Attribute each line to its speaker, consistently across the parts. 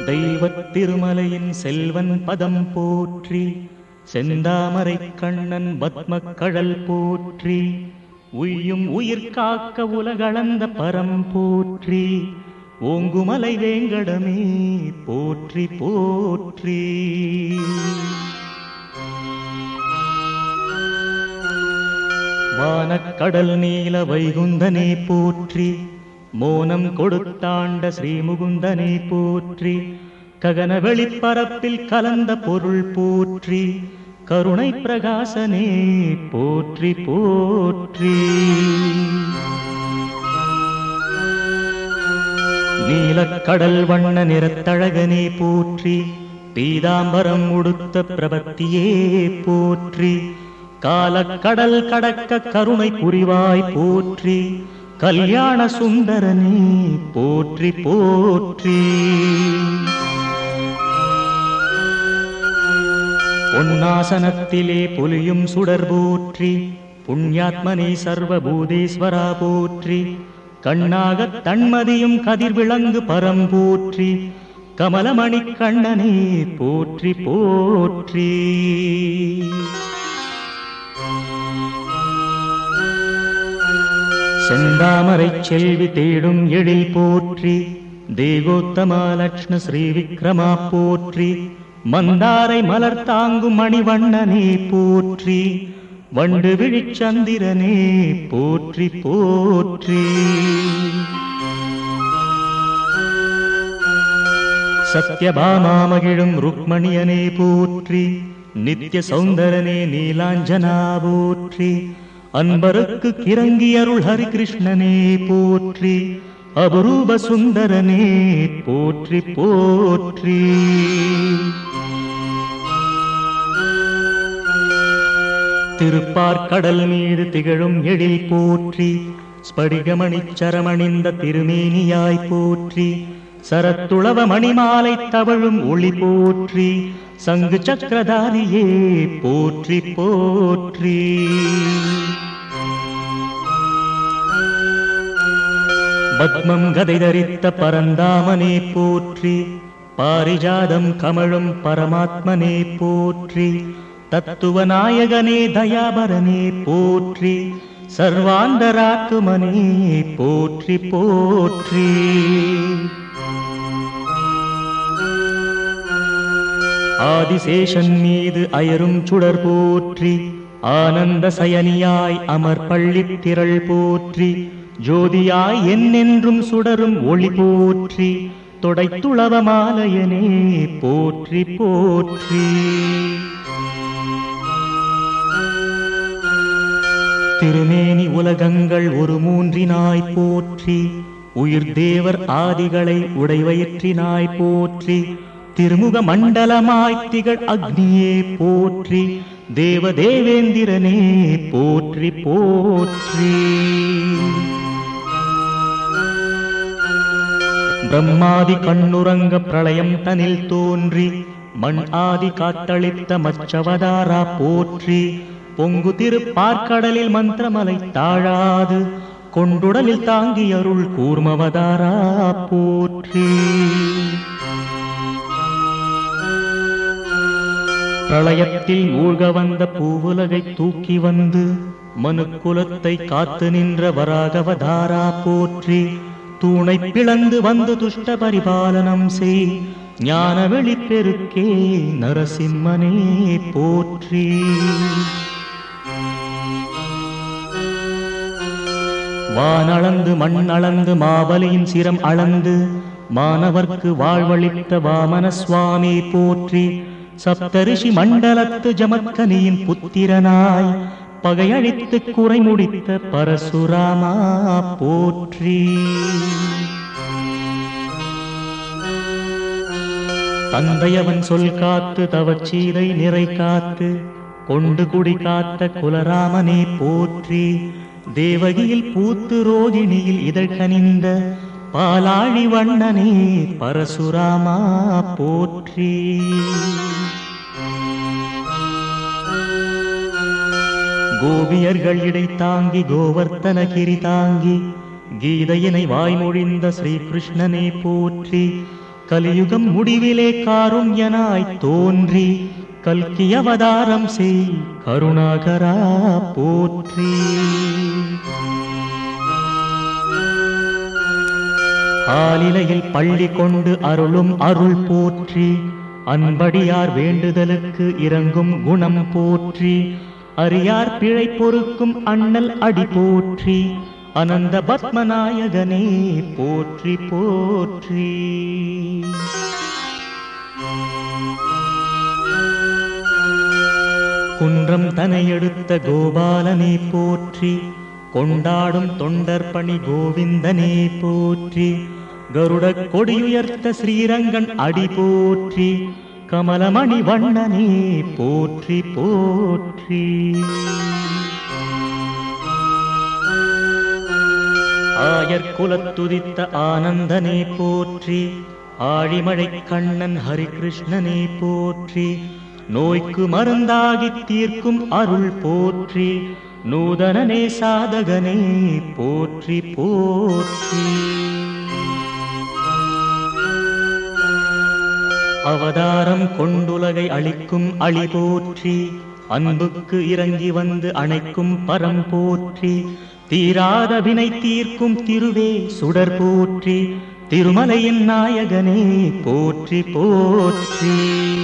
Speaker 1: தெய்வத் திருமலையின் செல்வன் பதம் போற்றி செந்தாமரை கண்ணன் பத்மக் கடல் போற்றி உய்யும் உயிர் காக்க உலகளந்த பரம் போற்றி ஓங்குமலை வேங்கடமே போற்றி போற்றி வானக்கடல் நீல வைகுந்தனே போற்றி மோனம் கொடுத்தாண்ட ஸ்ரீமுகுந்தனே போற்றி ககன வெளிப்பரப்பில் கலந்த பொருள் போற்றி கருணை பிரகாசனே போற்றி போற்றி நீலக்கடல் வண்ண நிறத்தழகனே போற்றி பீதாம்பரம் உடுத்த பிரபத்தியே போற்றி காலக்கடல் கடக்க கருணை புரிவாய் போற்றி கல்யாண சுந்தரனே போற்றி போற்றி பொன்னாசனத்திலே புலியும் சுடர் போற்றி புண்ணியாத்மனே சர்வபூதேஸ்வரா போற்றி கண்ணாகத் தன்மதியும் கதிர் விளங்கு பரம் போற்றி கமலமணி கண்ணனே போற்றி போற்றி செந்தாமரை செல்வி தேடும் எழில் போற்றி தேகோத்தமாலக்ஷ்ண ஸ்ரீ விக்ரமா போற்றி மந்தாரை மலர் தாங்கும் மணிவண்ணனே போற்றி வண்டு விழிச்சந்திரனே போற்றி போற்றி சத்யபாமாமகிழும் ருக்மணியனே போற்றி நித்ய சௌந்தரனே நீலாஞ்சனா போற்றி அன்பருக்கு கிறங்கி அருள் ஹரிகிருஷ்ணனே போற்றி அபரூப சுந்தரனே போற்றி போற்றி திருப்பார்க்கடல் மீது திகழும் எழில் போற்றி ஸ்படிகமணிச் சரமணிந்த திருமேனியாய் போற்றி சரத்துளவ மணிமாலை தவழும் ஒளி போற்றி சங்கு சக்கரதாரியே போற்றி போற்றி பத்மம் கதை தரித்த பரந்தாமனே போற்றி பாரிஜாதம் கமழும் பரமாத்மனே போற்றி தத்துவ நாயகனே தயாபரனே போற்றி சர்வாந்தராத்துமனே போற்றி போற்றி ஆதிசேஷன் மீது அயரும் சுடர் போற்றி ஆனந்த சயனியாய் அமர் பள்ளித் திரள் போற்றி ஜோதியாய் என்னென்றும் சுடரும் ஒளி போற்றி தொடைத்துளவ மாலையனே போற்றி போற்றி திருமேனி உலகங்கள் ஒரு மூன்றினாய் போற்றி உயிர் தேவர் ஆதிகளை உடைவயிற்றினாய் போற்றி திருமுக மண்டலமாய் திகழ் அக்னியே போற்றி தேவ தேவேந்திரனே போற்றி போற்றி பிரம்மாதி கண்ணுறங்க பிரளயம் தனில் தோன்றி மண் ஆதி காத்தளித்த மச்சவதாரா போற்றி பொங்கு திருப்பார்க்கடலில் மந்திரமலை தாழாது கொண்டுடலில் தாங்கி அருள் கூர்மவதாரா போற்றி பிரளயத்தில் மூழ்க வந்த பூவுலகை தூக்கி வந்து மனுக்குலத்தை காத்து நின்ற வராகவதாரா போற்றி தூணை பிளந்து வந்து துஷ்ட பரிபாலனம் செய் ஞான வெளிப்பெருக்கே நரசிம்மனே போற்றி வானளந்து மண் அளந்து மாபலியின் சிரம் அளந்து மாணவர்க்கு வாழ்வளித்த வாமன சுவாமி போற்றி சப்தரிஷி மண்டலத்து ஜமத்கனியின் புத்திரனாய் பகையழித்து குறை முடித்த பரசுராமா போற்றி தந்தையவன் சொல் காத்து தவச்சீதை நிறை காத்து கொண்டு குடி காத்த குலராமனே போற்றி தேவகியில் பூத்து ரோகிணியில் இதழ் கனிந்த பாலாழி வண்ணனே பரசுராமா போற்றி கோபியர்கள் இடை தாங்கி கோவர்த்தனகிரி தாங்கி கீதையினை வாய்மொழிந்த ஸ்ரீகிருஷ்ணனே போற்றி கலியுகம் முடிவிலே காருண்யனாய் தோன்றி கல்கி அவதாரம் செய் கருணாகரா போற்றி ஆலிலையில் பள்ளி கொண்டு அருளும் அருள் போற்றி அன்படியார் வேண்டுதலுக்கு இறங்கும் குணம் போற்றி அரியார் பிழை பொறுக்கும் அண்ணல் அடி போற்றி அனந்த பத்மநாயகனே போற்றி போற்றி குன்றம் தனை எடுத்த கோபாலனே போற்றி கொண்டாடும் தொண்டர் பணி கோவிந்தனே போற்றி கருட கொடியுயர்த்த ஸ்ரீரங்கன் அடி போற்றி கமலமணி வண்ணனே போற்றி போற்றி ஆயர் குலத்துதித்த ஆனந்தனே போற்றி ஆழிமழை கண்ணன் ஹரிகிருஷ்ணனே போற்றி நோய்க்கு மருந்தாகி தீர்க்கும் அருள் போற்றி நூதனனே சாதகனே போற்றி போற்றி அவதாரம் கொண்டுலகை அளிக்கும் அழி போற்றி அன்புக்கு இறங்கி வந்து அணைக்கும் பரம் போற்றி தீராத வினை தீர்க்கும் திருவே சுடர் போற்றி திருமலையின் நாயகனே போற்றி போற்றி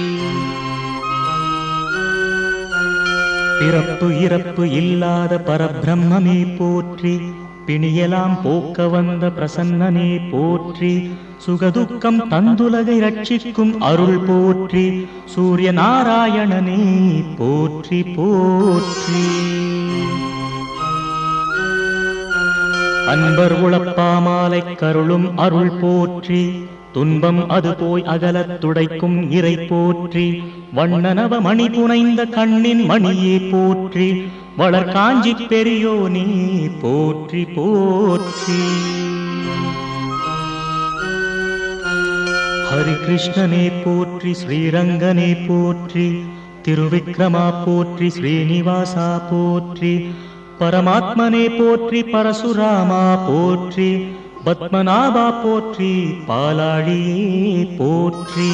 Speaker 1: பிறப்பு இறப்பு இல்லாத பரபிரம்மே போற்றி பிணியலாம் போக்க வந்த பிரசன்னனே போற்றி சுகதுக்கம் தந்துலகை ரட்சிக்கும் அருள் போற்றி சூரிய நாராயணனே போற்றி போற்றி அன்பர் உளப்பாமாலை கருளும் அருள் போற்றி துன்பம் அது போய் அகலத் துடைக்கும் இறை போற்றி வண்ணனவ மணி புனைந்த கண்ணின் மணியே போற்றி வளர் காஞ்சி பெரியோனே போற்றி போற்றி ஹரிகிருஷ்ணனே போற்றி ஸ்ரீரங்கனே போற்றி திருவிக்ரமா போற்றி ஸ்ரீனிவாசா போற்றி பரமாத்மனே போற்றி பரசுராமா போற்றி பத்மநாபா போற்றி பாலாழியே போற்றி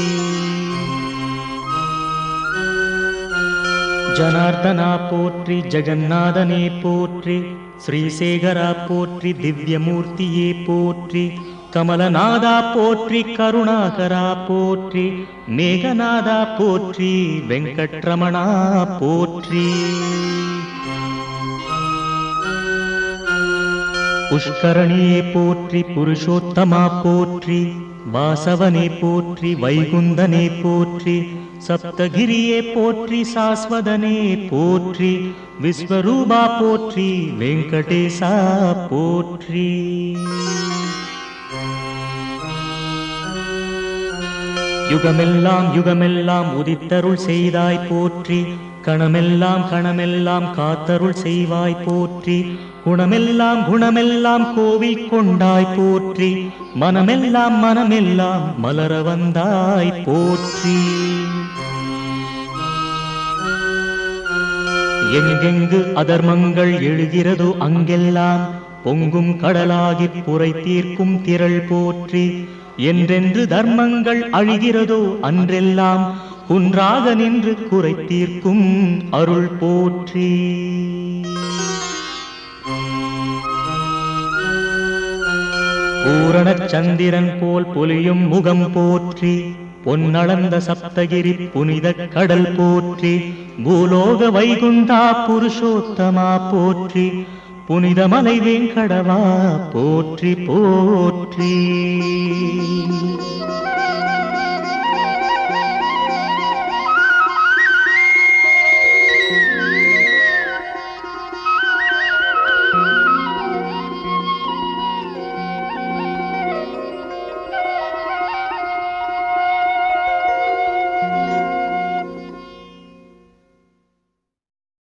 Speaker 1: ஜனார்தனா போற்றி ஜெகநாதனே போற்றி ஸ்ரீசேகரா போற்றி திவ்யமூர்த்தியே போற்றி கமலநாதா போற்றி கருணாகரா போற்றி மேகநாதா போற்றி வெங்கட்ரமணா போற்றி புஷ்கரணியே போற்றி புருஷோத்தமா போற்றி வாசவனே போற்றி வைகுந்தனே போற்றி சப்தகிரியே போற்றி சாஸ்வதனே போற்றி விஸ்வரூபா போற்றி வெங்கடேசா போற்றி யுகமெல்லாம் யுகமெல்லாம் உதித்தருள் செய்தாய் போற்றி கணமெல்லாம் கணமெல்லாம் காத்தருள் செய்வாய் போற்றி குணமெல்லாம் குணமெல்லாம் கோவில் கொண்டாய் போற்றி மனமெல்லாம் மனமெல்லாம் மலர வந்தாய் போற்றி எங்கெங்கு அதர்மங்கள் எழுகிறதோ அங்கெல்லாம் பொங்கும் கடலாகிப் புரை தீர்க்கும் திரள் போற்றி என்றென்று தர்மங்கள் அழிகிறதோ அன்றெல்லாம் குன்றாக நின்று குறை தீர்க்கும் அருள் போற்றி பூரணச் சந்திரன் போல் பொலியும் முகம் போற்றி பொன்னளந்த சப்தகிரி புனித கடல் போற்றி பூலோக வைகுண்டா புருஷோத்தமா போற்றி புனிதமலை வேங்கடவா போற்றி போற்றி